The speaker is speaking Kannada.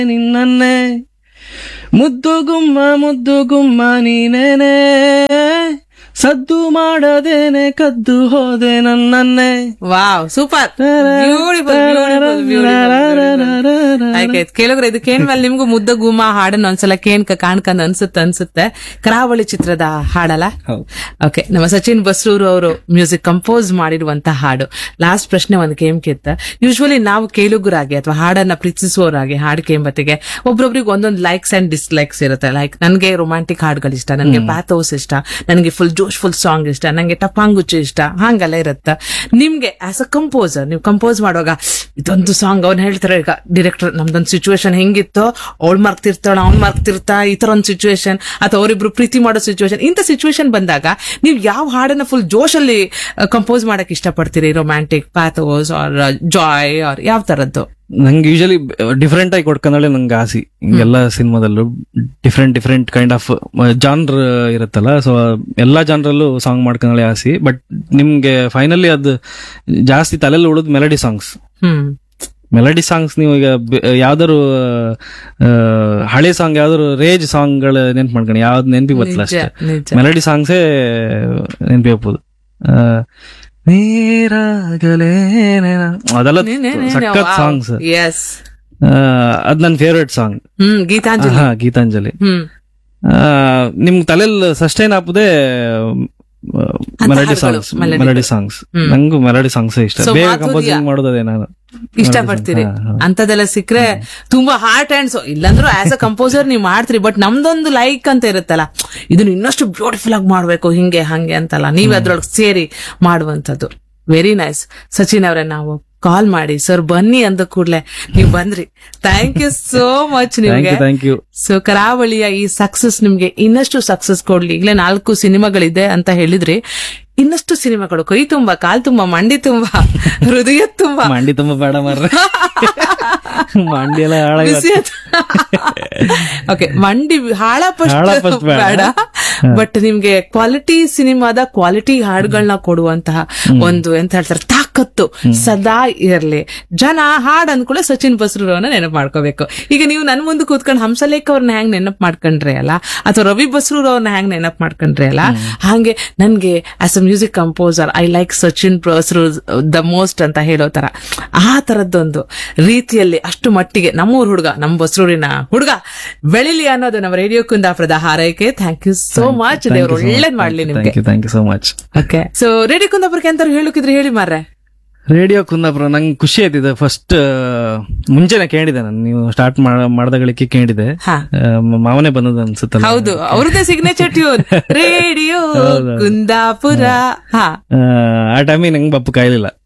ನಿನ್ನನ್ನೇ ಮುದ್ದು ಗುಮ್ಮ ಮುದ್ದು ಗುಮ್ಮ ನೀನೇನೆ ಸದ್ದು ಮಾಡದೇನೆ ಕದ್ದು ಹೋದೆ ನನ್ನನ್ನೇ ವಾವ್ ಸೂಪರ್ ಆಯ್ತಾಯ್ತು ಕೇಳಿದ್ರೆ ಇದು ಕೇಳ್ಮೇಲೆ ನಿಮ್ಗೂ ಮುದ್ದ ಗುಮ್ಮ ಹಾಡನ್ನ ಒಂದ್ಸಲ ಕೇಣ್ಕ ಕಾಣ್ಕಂದ್ ಅನ್ಸುತ್ತೆ ಅನ್ಸುತ್ತೆ ಕರಾವಳಿ ಚಿತ್ರದ ಹಾಡಲ್ಲ ಹೌದು. ಓಕೆ ನಮ್ಮ ಸಚಿನ್ ಬಸ್ರೂರು ಅವರು ಮ್ಯೂಸಿಕ್ ಕಂಪೋಸ್ ಮಾಡಿರುವಂತ ಹಾಡು ಲಾಸ್ಟ್ ಪ್ರಶ್ನೆ ಒಂದು ಕೇಮ್ಕಿತ್ತ ಯೂಶ್ವಲಿ ನಾವು ಕೇಳುಗರಾಗಿ ಅಥವಾ ಹಾಡನ್ನ ಪ್ರೀತಿಸುವವರಾಗಿ ಹಾಡು ಕೇಂಬತ್ತಿಗೆ ಒಬ್ರೊಬ್ರಿಗೆ ಒಂದೊಂದು ಲೈಕ್ಸ್ ಅಂಡ್ ಡಿಸ್ಲೈಕ್ಸ್ ಇರುತ್ತೆ ಲೈಕ್ ನನಗೆ ರೊಮ್ಯಾಂಟಿಕ್ ಹಾಡುಗಳು ಇಷ್ಟ ನನಗೆ ಪ್ಯಾಥೋಸ್ ಇಷ್ಟ ನನಗೆ ಫುಲ್ ಜೋಶ್ ಫುಲ್ ಸಾಂಗ್ ಇಷ್ಟ ನನಗೆ ಟಪಾಂಗುಚ್ಚು ಇಷ್ಟ ಹಂಗೆಲ್ಲ ಇರುತ್ತೆ ನಿಮ್ಗೆ ಆಸ್ ಅ ಕಂಪೋಸರ್ ನೀವು ಕಂಪೋಸ್ ಮಾಡುವಾಗ ಇದೊಂದು ಸಾಂಗ್ ಅವ್ನು ಹೇಳ್ತಾರೆ ಈಗ ಡೈರೆಕ್ಟರ್ ನಮ್ದೊಂದು ಸಿಚುವೇಶನ್ ಹೆಂಗಿತ್ತೋ ಅವಳು ಮರ್ತಿರ್ತಾಳ ಅವ್ನು ಮರ್ತಿರ್ತಾ ಈ ತರ ಒಂದು ಸಿಚುವೇಶನ್ ಅಥವಾ ಅವರಿಬ್ರು ಪ್ರೀತಿ ಮಾಡೋ ಸಿಚುವೇಶನ್ ಇಂಥ ಸಿಚುವೇಶನ್ ಬಂದಾಗ ನೀವು ಯಾವ ಹಾಡನ್ನ ಫುಲ್ ಜೋಶಲ್ಲಿ ಕಂಪೋಸ್ ಮಾಡಕ್ ಇಷ್ಟಪಡ್ತೀರಿ romantic pathos or joy or ಯಾವ ತರದ್ದು ನಂಗೆ ಯೂಶಲಿ ಡಿಫ್ರೆಂಟ್ ಆಗಿ ಕೊಡ್ಕೊಂಡಳೆ ನಂಗೆ ಆಸೆ ಎಲ್ಲ ಸಿನಿಮಾದಲ್ಲೂ different different kind of genre ಇರುತ್ತಲ್ಲ ಸೊ ಎಲ್ಲಾ ಜಾನ್ರಲ್ಲೂ ಸಾಂಗ್ ಮಾಡ್ಕೊಂಡಳೆ ಆಸೆ ಬಟ್ ನಿಮ್ಗೆ ಫೈನಲಿ ಅದು ಜಾಸ್ತಿ ತಲೆಯಲ್ಲಿ ಉಳಿದ್ melody songs hmm melody songs ನೀವು ಈಗ ಬೆ- ಯಾವ್ದಾದ್ರು ಆ, ಹಳೆ ಸಾಂಗ್ ಯಾವ್ದಾದ್ರು ರೇಜ್ ಸಾಂಗ್ಗಳು ನೆನ್ಪು ಮಾಡ್ಕೊಂಡು ಯಾವ್ದು ನೆನ್ಪಿ ಗೊತ್ತಿಲ್ಲ ನಿಜ ಅಷ್ಟೇ ನಿಜ ಮೆಲಡಿ ಸಾಂಗ್ಸೇ ನೆನ್ಪಿ ಹೋಗ್ಬೋದು ನೀರಾಗಲೇನೆ ಅದೆಲ್ಲ ಸಖತ್ ಸಾಂಗ್ಸ್ ಎಸ್ ಅದ್ ನನ್ನ ಫೇವ್ರೆಟ್ ಸಾಂಗ್ ಹ್ಮ್ ಗೀತಾಂಜಲಿ ಹಾ ಗೀತಾಂಜಲಿ ಹ್ಮ್ ಆ, ನಿಮ್ ತಲೆಯಲ್ಲಿ ಸಸ್ಟೈನ್ ಆಪದೆ ಮೆಲಡಿ ಹಾಡುಗಳು, songs melody melody songs hmm. ನಂಗೂ ಮೆಲಡಿ ಸಾಂಗ್ಸ್ ಇಷ್ಟ So, ಬೇಗ ಮಾಧುರ್ಯ. ಕಂಪೋಸಿಂಗ್ ಮಾಡೋದೇ ನಾನು ಇಷ್ಟಪಡ್ತೀರಿ ಹಾ, ಹಾ. ಅಂತದೆಲ್ಲ ಸಿಕ್ಕ್ರೆ ತುಂಬಾ ಹಾರ್ಟ್ ಅಂಡ್ ಸೊ ಇಲ್ಲಾಂದ್ರೂ ಆಸ್ ಅ ಕಂಪೋಸರ್ ನೀವು ಮಾಡ್ತೀರಿ ಬಟ್ ನಮ್ದೊಂದು ಲೈಕ್ ಅಂತ ಇರುತ್ತಲ್ಲ ಇದನ್ನ ಇನ್ನಷ್ಟು ಬ್ಯೂಟಿಫುಲ್ ಆಗಿ ಮಾಡ್ಬೇಕು ಹಿಂಗೆ ಹಂಗೆ ಅಂತಲ್ಲ ನೀವ್ ಅದ್ರೊಳಗೆ ಸೇರಿ ಮಾಡುವಂತದ್ದು ವೆರಿ ನೈಸ್ ಸಚಿನ್ ಅವರೇ ನಾವು ಕಾಲ್ ಮಾಡಿ ಸರ್ ಬನ್ನಿ ಅಂದ ಕೂಡ್ಲೆ ನೀವು ಬಂದ್ರಿ thank you so much thank ನಿಮ್ಗೆ ಯು ಥ್ಯಾಂಕ್ ಯು ಸೊ ಕರಾವಳಿಯ ಈ ಸಕ್ಸಸ್ ನಿಮ್ಗೆ ಇನ್ನಷ್ಟು ಸಕ್ಸಸ್ ಕೊಡ್ಲಿ ಈಗಲೇ ನಾಲ್ಕು ಸಿನಿಮಾಗಳಿದೆ ಅಂತ ಹೇಳಿದ್ರಿ ಇನ್ನಷ್ಟು ಸಿನಿಮಾಗಳು ಕೈ ತುಂಬಾ ಕಾಲ್ ತುಂಬಾ ಮಂಡಿ ತುಂಬಾ ಹೃದಯ ತುಂಬಾ ಮಂಡಿ ತುಂಬಾ ಬೇಡ ಮಾರ್ರೆ ಮಂಡಿ ಎಲ್ಲ ಹಾಳಾಗಿ ಓಕೆ ಮಂಡಿ ಹಾಳ ಹಾಳ ಫಸ್ಟ್ first ಬೇಡ. ಬೇಡ ಬಟ್ ನಿಮ್ಗೆ ಕ್ವಾಲಿಟಿ ಸಿನಿಮಾದ ಕ್ವಾಲಿಟಿ ಹಾಡುಗಳನ್ನ ಕೊಡುವಂತಹ ಒಂದು ಎಂತ ಹೇಳ್ತಾರೆ ತಾಕತ್ತು ಸದಾ ಇರ್ಲಿ ಜನ ಹಾಡ್ ಅಂದ್ಕೂಳೆ ಸಚಿನ್ ಬಸ್ರೂರವನ್ನ ನೆನಪು ಮಾಡ್ಕೋಬೇಕು ಈಗ ನೀವು ನನ್ ಮುಂದೆ ಕೂತ್ಕೊಂಡು ಹಂಸಲೇಖ ಅವ್ರನ್ನ ಹೆಂಗ್ ನೆನಪು ಮಾಡ್ಕೊಂಡ್ರಿ ಅಲ್ಲ ಅಥವಾ ರವಿ ಬಸ್ರೂರ್ ಅವ್ರನ್ನ ಹೆಂಗ್ ನೆನಪು ಮಾಡ್ಕೊಂಡ್ರಿ ಅಲ್ಲ ಹಾಗೆ ನನ್ಗೆ as a music composer I like Sachin Basrur the most ಅಂತ ಹೇಳೋ ತರ ಆ ತರದ್ದೊಂದು ರೀತಿಯಲ್ಲಿ ಅಷ್ಟು ಮಟ್ಟಿಗೆ ನಮ್ಮೂರ್ ಹುಡುಗ ನಮ್ಮ ಬಸ್ರೂರಿನ ಹುಡುಗ ಬೆಳಿಲಿ ಅನ್ನೋದು ನಮ್ಮ ರೇಡಿಯೋ ಕುಂದಾಪುರದ ಹಾರೈಕೆ ಥ್ಯಾಂಕ್ ಯು ಸೋ ಮಚ್ ದೇವ್ರು ಒಳ್ಳೇದ್ ಮಾಡ್ಲಿ ನಿಮ್ಗೆ thank you thank you so much okay so radio ಕುಂದಾಪುರಕ್ಕೆ ಅಂತ ಹೇಳಕ್ಕಿದ್ರೆ ಹೇಳಿ ಮಾರ್ರೆ ರೇಡಿಯೋ ಕುಂದಾಪುರ ನಂಗೆ ಖುಷಿ ಆಯ್ತಿದೆ ಫಸ್ಟ್ ಮುಂಚೆನೆ ಕೇಳಿದೆ ನಾನು ನೀವು ಸ್ಟಾರ್ಟ್ ಮಾಡ್ದಗಳಿಗೆ ಕೇಳಿದೆ ಹಾ. ಆ, ಮ- ಮಾವನೇ ಬಂದದ ಅನ್ಸುತ್ತಲ್ಲ ಹೌದು ಅವ್ರದ್ದೇ ಸಿಗ್ನೇಚರ್ ಟ್ಯೂನ್ ರೇಡಿಯೋ ಕುಂದಾಪುರ ಹಾ ಆ, ಆ ಟೈಮಿಗೆ ನಂಗೆ ಬಪ್ಪು ಕಾಯ್ಲಿಲ್ಲ